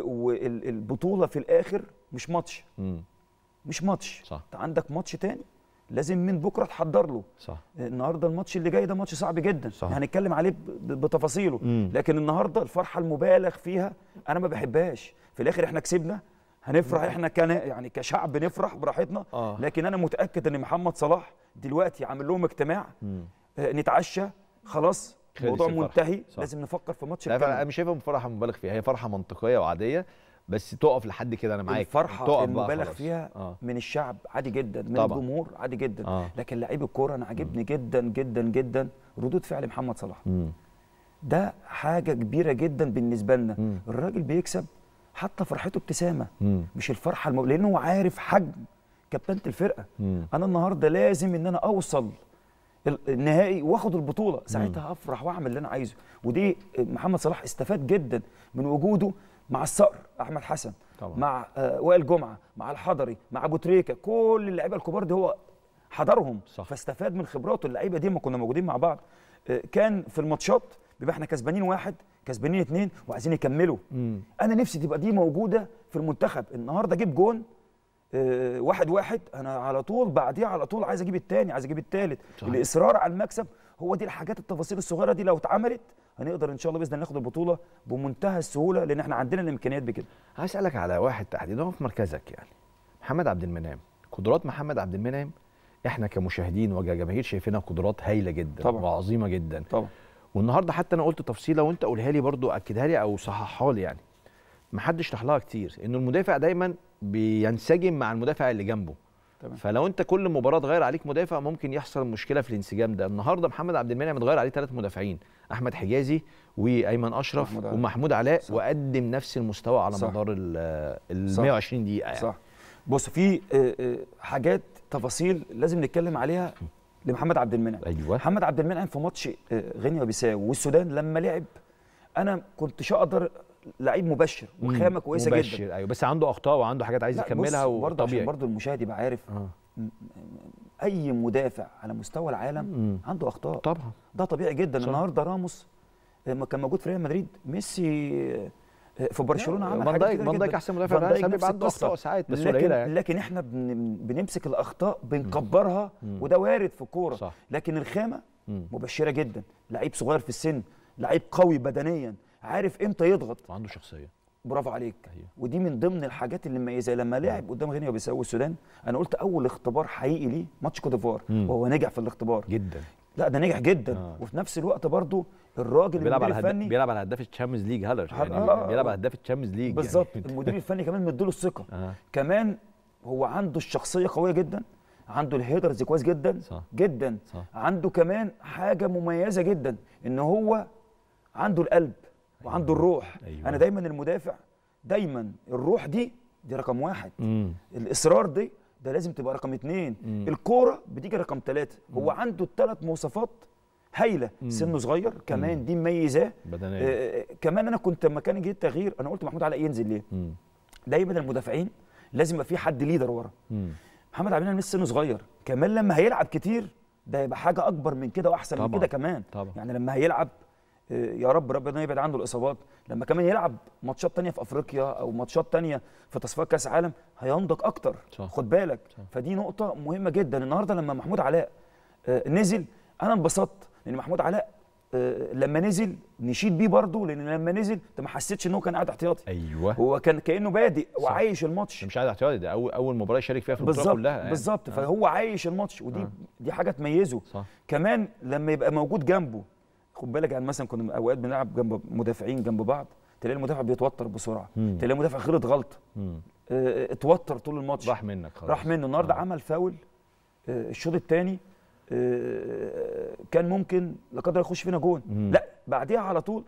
والبطوله في الاخر مش ماتش مم. مش ماتش صح انت عندك ماتش تاني لازم من بكره تحضر له صح النهارده الماتش اللي جاي ده ماتش صعب جدا صح. هنتكلم عليه ب- ب- بتفاصيله مم. لكن النهارده الفرحه المبالغ فيها انا ما بحبهاش في الاخر احنا كسبنا هنفرح احنا كان يعني كشعب نفرح براحتنا اه لكن انا متاكد ان محمد صلاح دلوقتي عامل لهم اجتماع مم. آه، نتعشى خلاص خلص الموضوع الفرح. منتهي صح. لازم نفكر في ماتش لا فعلا انا الكاميرون. مش شايفها فرحه مبالغ فيها هي فرحه منطقيه وعاديه بس تقف لحد كده انا معاك الفرحه تقف بقى المبالغ خلاص. فيها اه من الشعب عادي جدا من طبعاً. الجمهور عادي جدا اه لكن لعيب الكوره انا عاجبني جدا جدا جدا ردود فعل محمد صلاح مم. ده حاجه كبيره جدا بالنسبه لنا مم. الراجل بيكسب حتى فرحته ابتسامه مم. مش الفرحه المو... لانه هو عارف حجم كابتنه الفرقه مم. انا النهارده لازم ان انا اوصل ال- النهائي واخد البطوله ساعتها افرح واعمل اللي انا عايزه ودي محمد صلاح استفاد جدا من وجوده مع الصقر احمد حسن طبعا مع آه، وائل جمعه مع الحضري مع ابو تريكه كل اللعيبه الكبار دي هو حضرهم صح. فاستفاد من خبراته اللعيبه دي ما كنا موجودين مع بعض آه، كان في الماتشات بيبقى احنا كسبانين واحد كسبانين اتنين وعايزين يكملوا مم. انا نفسي تبقى دي موجوده في المنتخب النهارده اجيب جون آه، واحد واحد انا على طول بعديها على طول عايز اجيب التاني عايز اجيب التالت صحيح. الاصرار على المكسب هو دي الحاجات التفاصيل الصغيره دي لو اتعملت هنقدر ان شاء الله باذن الله ناخد البطوله بمنتهى السهوله لان احنا عندنا الامكانيات بكده عايز اسالك على واحد تحديدا هو في مركزك يعني محمد عبد المنعم قدرات محمد عبد المنعم احنا كمشاهدين وكجماهير شايفينها قدرات هايله جدا طبعاً. وعظيمه جدا طبعا والنهارده حتى انا قلت تفصيله وانت قولها لي برضو اكدها لي او صححها لي يعني ما حدش شرح لها كتير انه المدافع دايما بينسجم مع المدافع اللي جنبه تمام. فلو انت كل مباراه اتغير عليك مدافع ممكن يحصل مشكله في الانسجام ده النهارده محمد عبد المنعم اتغير عليه ثلاث مدافعين احمد حجازي وايمن اشرف محمود علاء. ومحمود علاء صح. وقدم نفس المستوى على صح. مدار ال ال صح. 120 دقيقه يعني. صح بص في آه، آه، حاجات تفاصيل لازم نتكلم عليها لمحمد عبد المنعم ايوه محمد عبد المنعم في ماتش آه، غينيا وبيساو والسودان لما لعب انا كنتش اقدر لعيب مبشر وخامه كويسه جدا مبشر ايوه بس عنده اخطاء وعنده حاجات عايز لا، يكملها بص، برضه عشان وطبيعي برضه المشاهد يبقى عارف آه. اي مدافع على مستوى العالم مم. عنده اخطاء طبعا ده طبيعي جدا صح. النهارده راموس لما كان موجود في ريال مدريد ميسي آه، في برشلونه عمل فان حاجات دايك كتير فان دايك جدا. احسن مدافع فان في العالم دايك بيبقى نفس عنده القصة. اخطاء ساعات بس لكن قليله يعني لكن احنا بن بنمسك الاخطاء بنكبرها وده وارد في الكوره صح. لكن الخامه مم. مبشره جدا لعيب صغير في السن لعيب قوي بدنيا عارف امتى يضغط وعنده شخصيه برافو عليك أيوه. ودي من ضمن الحاجات اللي مميزه لما لعب قدام غينيا وبيساو السودان انا قلت اول اختبار حقيقي ليه ماتش كوت ديفوار مم. وهو نجح في الاختبار جدا لا ده نجح جدا آه. وفي نفس الوقت برضو الراجل بيلعب على المدير هداف الفني بيلعب على هداف الشامبيونز ليج هالر هل- يعني آه، آه، بيلعب آه. على هداف الشامبيونز ليج بالظبط يعني. المدير الفني كمان مديله الثقه آه. كمان هو عنده الشخصيه قويه جدا عنده الهيدرز كويس جدا صح. جدا صح. عنده كمان حاجه مميزه جدا ان هو عنده القلب وعنده الروح أيوة. انا دايما المدافع دايما الروح دي دي رقم واحد مم. الاصرار دي ده لازم تبقى رقم اتنين مم. الكوره بتيجي رقم ثلاثة هو عنده الثلاث مواصفات هايله سنه صغير كمان دي مميزاه بدنيا آه كمان انا كنت لما كان جه التغيير انا قلت محمود علاء ينزل ليه مم. دايما المدافعين لازم يبقى في حد ليدر ورا مم. محمد عبد المنعم لسه سنه صغير كمان لما هيلعب كتير ده هيبقى حاجه اكبر من كده واحسن من طبعاً. كده كمان طبعاً. يعني لما هيلعب آه، يا رب ربنا يبعد عنه الاصابات لما كمان يلعب ماتشات تانية في افريقيا او ماتشات تانية في تصفيات كاس عالم هينضج اكتر صح. خد بالك فدي نقطه مهمه جدا النهارده لما محمود علاء آه، نزل انا انبسطت لان محمود علاء آه، لما نزل نشيد بيه برضه لان لما نزل انت ما حسيتش ان هو كان قاعد احتياطي ايوه هو كان كانه بادئ وعايش الماتش ده مش قاعد احتياطي ده اول اول مباراه يشارك فيها في البطوله بالظبط كلها يعني. بالظبط فهو عايش الماتش ودي آه. دي حاجه تميزه صح كمان لما يبقى موجود جنبه خد بالك يعني مثلا كنا اوقات بنلعب جنب مدافعين جنب بعض تلاقي المدافع بيتوتر بسرعه مم. تلاقي المدافع غلط غلطه مم. اه اتوتر طول الماتش راح منك خلاص راح منه النهارده آه. عمل فاول اه الشوط الثاني كان ممكن لا قدر الله يخش فينا جون مم. لا بعديها على طول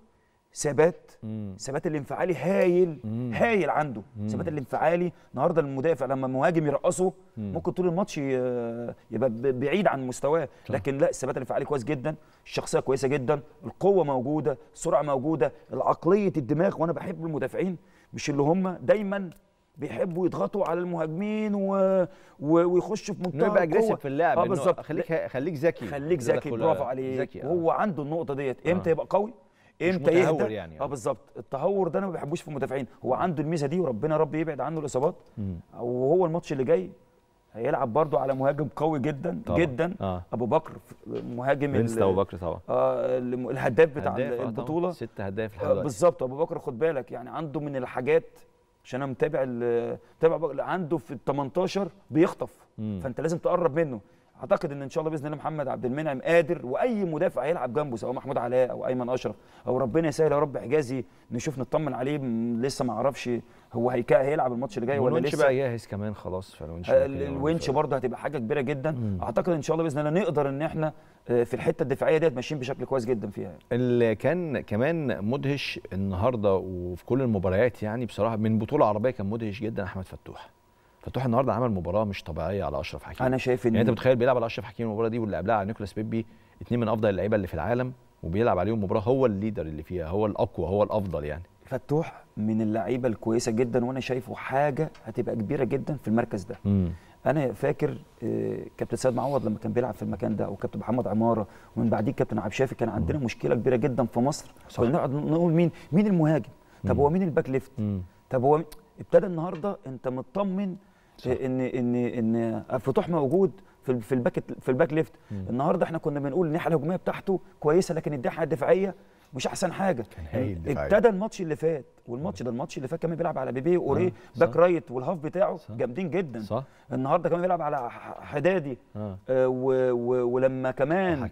ثبات مم. ثبات الانفعالي هايل مم. هايل عنده ثبات الانفعالي النهارده المدافع لما مهاجم يرقصه مم. ممكن طول الماتش ي- يبقى ب- بعيد عن مستواه صح. لكن لا الثبات الانفعالي كويس جدا الشخصيه كويسه جدا القوه موجوده السرعه موجوده العقليه الدماغ وانا بحب المدافعين مش اللي هم دايما بيحبوا يضغطوا على المهاجمين و... و... ويخشوا في انه منتهى يبقى القوة. اجريسيف في اللعب اه إنه بالظبط خليك خليك ذكي خليك ده ذكي كله برافو عليك ذكي آه. هو عنده النقطه ديت امتى آه. يبقى قوي امتى متهور يهدى يعني، آه. اه بالظبط التهور ده انا ما بحبوش في المدافعين هو عنده الميزه دي وربنا رب يبعد عنه الاصابات مم. وهو الماتش اللي جاي هيلعب برضو على مهاجم قوي جدا طبعاً. جدا اه ابو بكر مهاجم برنس ال- ابو بكر طبعا آه الم- الهداف بتاع هداف، آه طبعاً. البطوله ست هداف لحد آه دلوقتي بالظبط ابو بكر خد بالك يعني عنده من الحاجات عشان انا متابع ال- متابع أبو بكر، عنده في ال 18 بيخطف مم. فانت لازم تقرب منه اعتقد ان ان شاء الله باذن الله محمد عبد المنعم قادر واي مدافع هيلعب جنبه سواء محمود علاء او ايمن اشرف او ربنا يسهل يا رب حجازي نشوف نطمن عليه م- لسه ما اعرفش هو هيكا هيلعب الماتش اللي جاي ولا والونش لسه بقى جاهز كمان خلاص فالونش آه، ممكن يعمل الونش فرق. برضه هتبقى حاجه كبيره جدا مم. اعتقد ان شاء الله باذن الله نقدر ان احنا آه، في الحته الدفاعيه ديت ماشيين بشكل كويس جدا فيها اللي كان كمان مدهش النهارده وفي كل المباريات يعني بصراحه من بطوله عربيه كان مدهش جدا احمد فتوح فتوح النهارده عمل مباراه مش طبيعيه على اشرف حكيم انا شايف ان يعني انت متخيل بيلعب على اشرف حكيم المباراه دي واللي قبلها على نيكولاس بيبي اتنين من افضل اللعيبه اللي في العالم وبيلعب عليهم مباراه هو الليدر اللي فيها هو الاقوى هو الافضل يعني فتوح من اللعيبه الكويسه جدا وانا شايفه حاجه هتبقى كبيره جدا في المركز ده امم انا فاكر آه، كابتن سيد معوض لما كان بيلعب في المكان ده او كابتن محمد عماره ومن بعديه كابتن عبد الشافي كان عندنا مشكله كبيره جدا في مصر صح. كنا نقعد نقول مين مين المهاجم طب مم. هو مين الباك ليفت امم طب هو ابتدى النهارده انت مطمن صح. آه، ان ان ان فتوح موجود في ال- في الباك في الباك ليفت مم. النهارده احنا كنا بنقول الناحيه الهجوميه بتاعته كويسه لكن الناحيه الدفاعيه مش احسن حاجه كان هايل دفاعيا. ابتدى الماتش اللي فات والماتش ده الماتش اللي فات كمان بيلعب على بيبي واوريه آه، صح. باك رايت والهاف بتاعه صح. جامدين جدا صح النهارده كمان بيلعب على ح- حدادي اه آه و و ولما كمان حكيم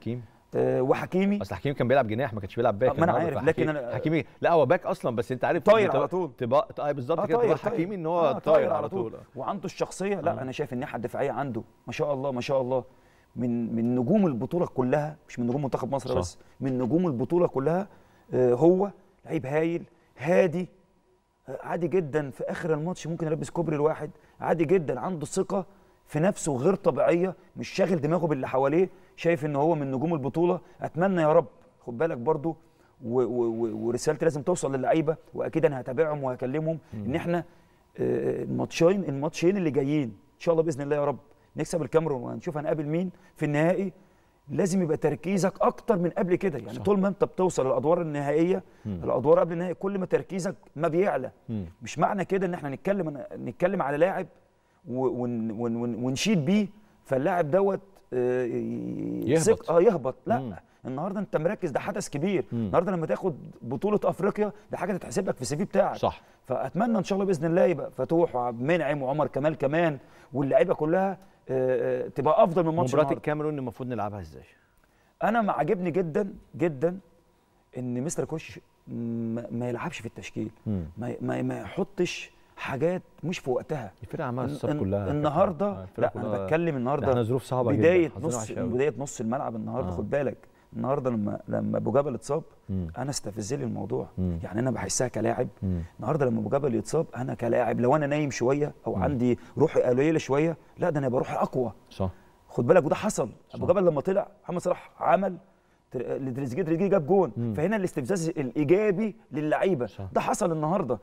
آه، وحكيمي اصل حكيمي كان بيلعب جناح ما كانش بيلعب باك ما أنا النهاردة، عارف، لكن فحكيمي- أنا- حكيمي لا هو باك اصلا بس انت عارف طاير تبقى- على طول. تبقى آه بالظبط آه، كده طاير، تبقى طاير. حكيمي ان هو آه، طاير على طول وعنده الشخصيه لا آه. انا شايف الناحيه الدفاعيه عنده ما شاء الله ما شاء الله من من نجوم البطوله كلها مش من نجوم منتخب مصر صح. بس من نجوم البطوله كلها آه، هو لعيب هايل هادي آه، عادي جدا في اخر الماتش ممكن يلبس كوبري الواحد عادي جدا عنده ثقه في نفسه غير طبيعيه مش شاغل دماغه باللي حواليه شايف ان هو من نجوم البطوله اتمنى يا رب خد بالك برضو و- و- و- ورسالتي لازم توصل للعيبه واكيد انا هتابعهم وهكلمهم ان احنا آه، الماتشين الماتشين اللي جايين ان شاء الله باذن الله يا رب نكسب الكاميرون وهنشوف هنقابل مين في النهائي لازم يبقى تركيزك اكتر من قبل كده يعني صح. طول ما انت بتوصل للادوار النهائيه مم. الادوار قبل النهائي كل ما تركيزك ما بيعلى مم. مش معنى كده ان احنا نتكلم نتكلم على لاعب و- ون- ون- ون- ونشيد بيه فاللاعب دوت آه، ي- يهبط. ثق- اه يهبط لا مم. النهارده انت مركز ده حدث كبير مم. النهارده لما تاخد بطوله افريقيا ده حاجه تتحسب لك في السي في بتاعك صح فاتمنى ان شاء الله باذن الله يبقى فتوح وعبد المنعم وعمر كمال كمان واللعيبه كلها آه، آه، تبقى افضل من ماتش مباراه النهارده الكاميرون المفروض نلعبها ازاي انا ما عاجبني جدا جدا ان مستر كوش ما, ما يلعبش في التشكيل مم. ما ما, ما يحطش حاجات مش في وقتها الفرقه عملت الن- الصف الن- كلها النهارده آه، الفرقة لا كلها- انا بتكلم ده النهارده احنا ظروف صعبه بدايه جدا حظنا نص وحش أوي. بدايه نص الملعب النهارده آه. خد بالك النهارده لما لما ابو جبل اتصاب مم. انا استفز لي الموضوع مم. يعني انا بحسها كلاعب مم. النهارده لما ابو جبل يتصاب انا كلاعب لو انا نايم شويه او مم. عندي روحي قليله شويه لا ده انا يبقى روحي اقوى صح خد بالك وده حصل ابو صح. جبل لما طلع محمد صلاح عمل تر- لتريزيجيه تريزيجيه جاب جون مم. فهنا الاستفزاز الايجابي للعيبه صح. ده حصل النهارده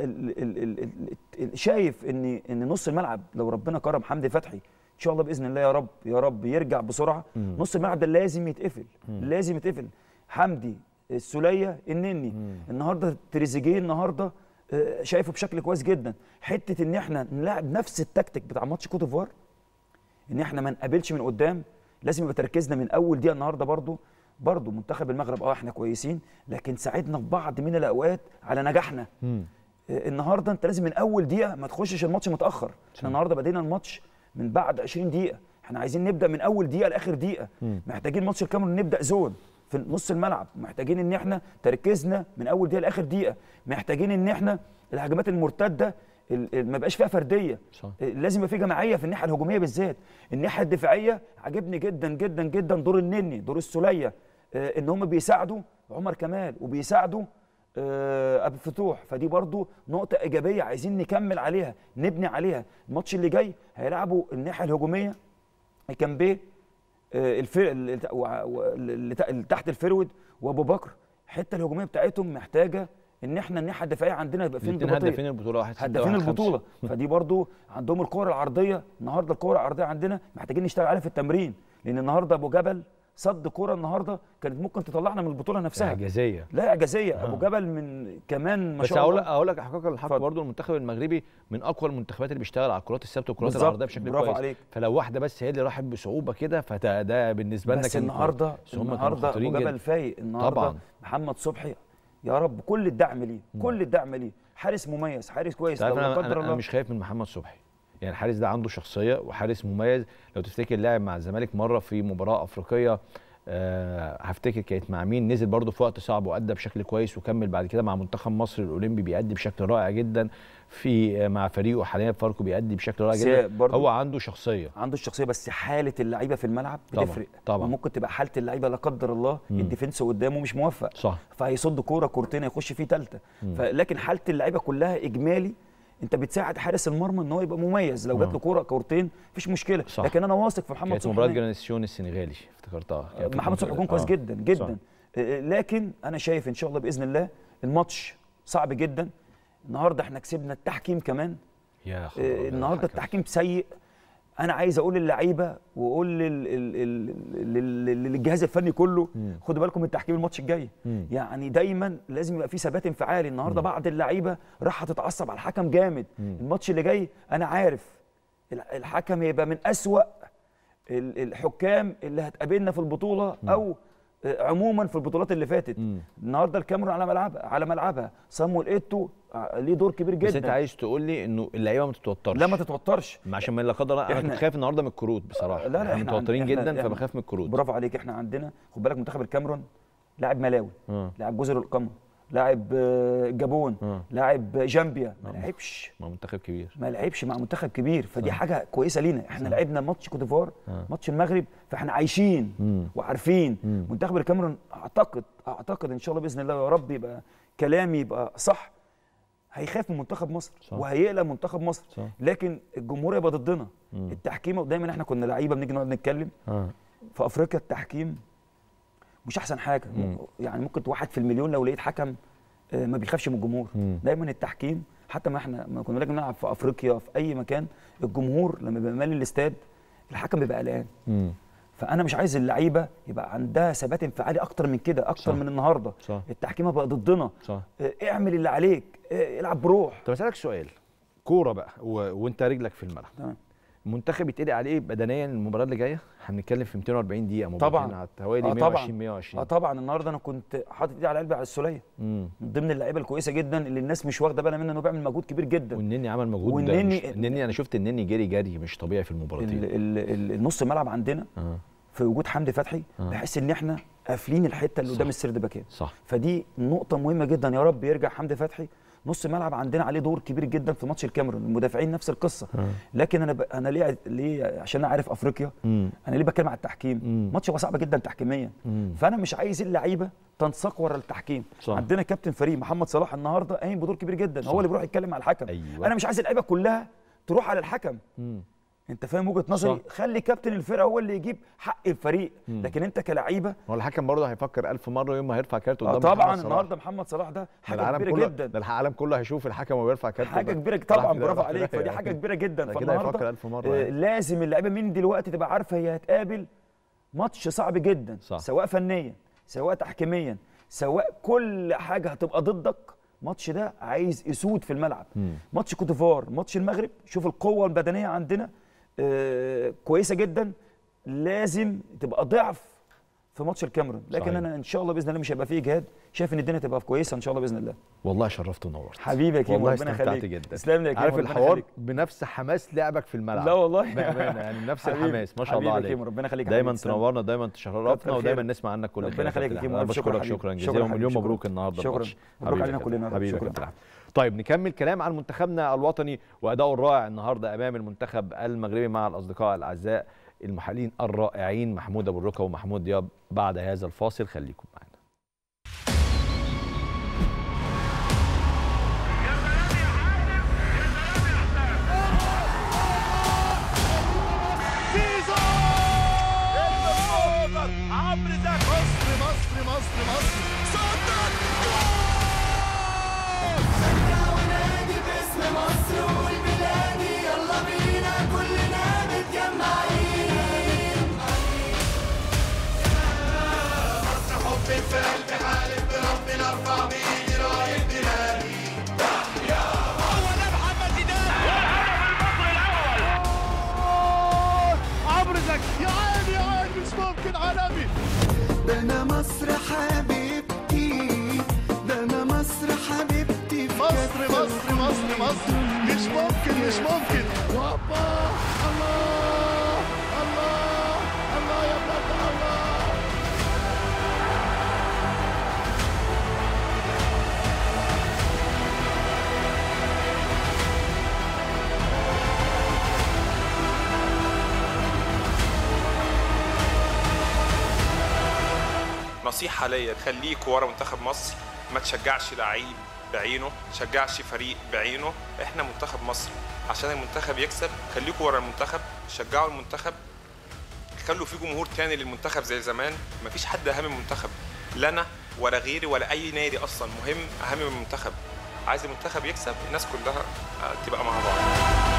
فشايف ان ان نص الملعب لو ربنا كرم حمدي فتحي ان شاء الله باذن الله يا رب يا رب يرجع بسرعه مم. نص الملعب ده لازم يتقفل مم. لازم يتقفل حمدي السوليه النني مم. النهارده تريزيجيه النهارده آه، شايفه بشكل كويس جدا حته ان احنا نلعب نفس التكتيك بتاع ماتش كوت ديفوار ان احنا ما نقابلش من قدام لازم يبقى تركيزنا من اول دقيقه النهارده برضو برضو منتخب المغرب اه احنا كويسين لكن ساعدنا في بعض من الاوقات على نجاحنا مم. آه، النهارده انت لازم من اول دقيقه ما تخشش الماتش متاخر صح. احنا النهارده بدينا الماتش من بعد 20 دقيقه احنا عايزين نبدا من اول دقيقه لاخر دقيقه مم. محتاجين ماتش الكاميرون نبدا زون في نص الملعب محتاجين ان احنا تركيزنا من اول دقيقه لاخر دقيقه محتاجين ان احنا الهجمات المرتده ال- ال- ما يبقاش فيها فرديه صح لازم يبقى في جماعيه في الناحيه الهجوميه بالذات الناحيه الدفاعيه عجبني جدا جدا جدا دور النني دور السوليه آه، ان هم بيساعدوا عمر كمال وبيساعدوا آه، ابو فتوح فدي برضو نقطه ايجابيه عايزين نكمل عليها نبني عليها الماتش اللي جاي هيلعبوا الناحيه الهجوميه كامبيه آه، الفرق اللي ت- وع- و- اللي ت- اللي تحت الفرود وابو بكر الحته الهجوميه بتاعتهم محتاجه ان احنا الناحيه الدفاعيه عندنا يبقى في الاثنين انضباطيه هدافين البطوله واحد ستة هدافين وواحد خمسة. البطوله فدي برضو عندهم الكره العرضيه النهارده الكره العرضيه عندنا محتاجين نشتغل عليها في التمرين لان النهارده ابو جبل صد كره النهارده كانت ممكن تطلعنا من البطوله نفسها اعجازيه لا اعجازيه آه. ابو جبل من كمان ما بس شاء اقول الله اقول لك حقيقه الحق اتفضل. برضه المنتخب المغربي من اقوى المنتخبات اللي بيشتغل على الكرات الثابته والكرات بالظبط، العرضيه بشكل برافو كويس عليك. فلو واحده بس هي اللي راحت بصعوبه كده فده ده بالنسبه لنا بس كان النهارده بس هم كانوا النهارده ابو خطيرين جبل جدا. فايق النهارده طبعاً. محمد صبحي يا رب كل الدعم ليه كل الدعم ليه حارس مميز حارس كويس انت لو عارف لا انا, قدر أنا, أنا الله مش خايف من محمد صبحي يعني الحارس ده عنده شخصيه وحارس مميز لو تفتكر لعب مع الزمالك مره في مباراه افريقيه آه هفتكر كانت مع مين نزل برضه في وقت صعب وادى بشكل كويس وكمل بعد كده مع منتخب مصر الاولمبي بيأدي بشكل رائع جدا في آه مع فريقه حاليا فاركو بيأدي بشكل رائع بس جدا برضه- هو عنده شخصيه عنده الشخصيه بس حاله اللعيبه في الملعب طبعاً، بتفرق طبعاً. ممكن تبقى حاله اللعيبه لا قدر الله مم. الديفنس قدامه مش موفق صح فهيصد كوره كورتين هيخش فيه ثالثه مم. لكن حاله اللعيبه كلها اجمالي انت بتساعد حارس المرمى ان هو يبقى مميز لو جات آه. له كوره كورتين مفيش مشكله صح. لكن انا واثق في محمد كانت صبحي مباراه إن- جرانسيون السنغالي افتكرتها كانت محمد صبحي يكون كويس آه. جدا صح. جدا آه، لكن انا شايف ان شاء الله باذن الله الماتش صعب جدا النهارده احنا كسبنا التحكيم كمان يا خبر آه، أبيض، النهارده الحكم. التحكيم سيء انا عايز اقول للعيبه واقول لل- ال- ال- لل- لل- للجهاز الفني كله مم. خدوا بالكم من التحكيم الماتش الجاي مم. يعني دايما لازم يبقى في ثبات انفعالي النهارده بعض اللعيبه راح تتعصب على الحكم جامد مم. الماتش اللي جاي انا عارف ال- الحكم يبقى من أسوأ ال- الحكام اللي هتقابلنا في البطوله او آه، عموما في البطولات اللي فاتت مم. النهارده الكاميرون على ملعبها على ملعبها صامويل ايتو آه، ليه دور كبير بس انت جدا عايز تقول لي انه اللعيبه ما تتوترش لا ما تتوترش ما عشان ما لا قدر الله انا إحنا- كنت خايف النهارده من الكروت بصراحه لا لا احنا احنا متوترين عند- جدا إحنا- فبخاف من الكروت برافو عليك احنا عندنا خد بالك منتخب الكاميرون لاعب ملاوي اه لاعب جزر القمر لاعب آه، جابون اه لاعب جامبيا ما آه. لعبش ما منتخب كبير ما لعبش مع منتخب كبير فدي صح. حاجه كويسه لينا احنا صح. لعبنا ماتش كوت ديفوار آه. ماتش المغرب فاحنا عايشين مم. وعارفين مم. منتخب الكاميرون اعتقد اعتقد ان شاء الله باذن الله يا رب يبقى كلامي يبقى صح هيخاف من منتخب مصر صح. وهيقلق منتخب مصر صح. لكن الجمهور يبقى ضدنا مم. التحكيم ودايما احنا كنا لعيبه بنيجي نقعد نتكلم اه في افريقيا التحكيم مش احسن حاجه مم. يعني ممكن واحد في المليون لو لقيت حكم آه، ما بيخافش من الجمهور مم. دايما التحكيم حتى ما احنا ما كنا بنيجي نلعب في افريقيا في اي مكان الجمهور لما بيبقى مالي الاستاد الحكم بيبقى قلقان مم. فانا مش عايز اللعيبه يبقى عندها ثبات انفعالي اكتر من كده اكتر صح. من النهارده صح التحكيم بقى ضدنا صح آه، اعمل اللي عليك آه، العب بروح طب اسالك سؤال كوره بقى و... وانت رجلك في الملعب تمام المنتخب يتقلق عليه بدنيا المباراه اللي جايه هنتكلم في 240 دقيقه مباراتين طبعاً. على التوالي آه، 120 طبعاً. اه 120 طبعا النهارده انا كنت حاطط ايدي على قلبي على السوليه امم من ضمن اللعيبه الكويسه جدا اللي الناس مش واخده بالها منه انه بيعمل مجهود كبير جدا والنني عمل مجهود ده والنني- مش... النني انا شفت النني جري جري مش طبيعي في المباراتين ال- ال- ال- النص الملعب عندنا اه في وجود حمدي فتحي آه. بحس ان احنا قافلين الحته اللي صح. قدام السرد باكات صح فدي نقطه مهمه جدا يا رب يرجع حمدي فتحي نص الملعب عندنا عليه دور كبير جدا في ماتش الكاميرون المدافعين نفس القصه آه. لكن انا ب... انا ليه ليه عشان انا عارف افريقيا امم انا ليه بتكلم على التحكيم مم. ماتش هو صعب جدا تحكيميا مم. فانا مش عايز اللعيبه تنساق ورا التحكيم صح. عندنا كابتن فريق محمد صلاح النهارده قايم بدور كبير جدا صح. هو اللي بيروح يتكلم على الحكم أيوة. انا مش عايز اللعيبه كلها تروح على الحكم امم انت فاهم وجهه نظري صح. خلي كابتن الفرقه هو اللي يجيب حق الفريق مم. لكن انت كلعيبه هو الحكم برضه هيفكر ألف مره يوم ما هيرفع كارت آه قدام طبعا محمد صلاح. النهارده محمد صلاح ده ده حاجه العالم كبيره كله جدا ده العالم كله هيشوف الحكم وهو بيرفع كارت حاجه ده. كبيره راح طبعا كده- برافو راح عليك كده فدي يعني. حاجه كبيره جدا ده كده هيفكر فالنهارده ألف مرة آه، يعني. لازم اللعيبه من دلوقتي تبقى عارفه هي هتقابل ماتش صعب جدا صح. سواء فنيا سواء تحكيميا سواء كل حاجه هتبقى ضدك الماتش ده عايز اسود في الملعب مم. ماتش كوتيفوار ماتش المغرب شوف القوه البدنيه عندنا آه كويسه جدا لازم تبقى ضعف في ماتش الكاميرون لكن صحيح. انا ان شاء الله باذن الله مش هيبقى فيه اجهاد شايف ان الدنيا تبقى كويسه ان شاء الله باذن الله والله شرفت ونورت حبيبي يا كيمو والله ربنا استمتعت يخليك جدا تسلم لي يا كيمو عارف ربنا الحوار يخليك. بنفس حماس لعبك في الملعب لا والله بامانه يعني نفس حبيبي. الحماس ما شاء الله حبيبي يا عليك كيمو ربنا يخليك يا دايما حبيبي، تسلم. تنورنا دايما كتر تشرفنا خيرك. ودايما نسمع عنك كل ربنا خير يا يخليك يا كابتن كيمو، أحمد. ألف شكر بشكرك حبيبي. شكرا شكرا جزيلا حبيبي، ومليون شكرا. مبروك النهارده شكرا. الماتش. مبروك حبيبي علينا يا كلنا كابتن. يا رب. حبيبي يا شكرا. كابتن أحمد. طيب نكمل كلام عن منتخبنا الوطني واداؤه الرائع النهارده امام المنتخب المغربي مع الاصدقاء الاعزاء المحللين الرائعين محمود ابو الركا ومحمود دياب بعد هذا الفاصل خليكم معنا زيزو عمرو زكي مصر مصر مصر مصر صدق ونادي باسم مصر والبلادي يلا بينا كلنا متجمعين مصر حب في قلبي حالف بربنا ارفع بايدي رايح بلادي ولا محمد زيدان عمرو زكي يا عيني يا عيني مش ممكن عالمي ده انا مصر حبيبتي ده انا مصر حبيبتي في مصر كفة مصر مصر مصر مش ممكن مش ممكن وابا الله الله الله يا بلاد الله نصيحة ليا خليكوا ورا منتخب مصر ما تشجعش لعيب بعينه تشجعش فريق بعينه احنا منتخب مصر عشان المنتخب يكسب خليكوا ورا المنتخب شجعوا المنتخب خلوا في جمهور تاني للمنتخب زي زمان مفيش حد اهم من المنتخب لا انا ولا غيري ولا اي نادي اصلا مهم اهم من المنتخب عايز المنتخب يكسب الناس كلها آه، تبقى مع بعض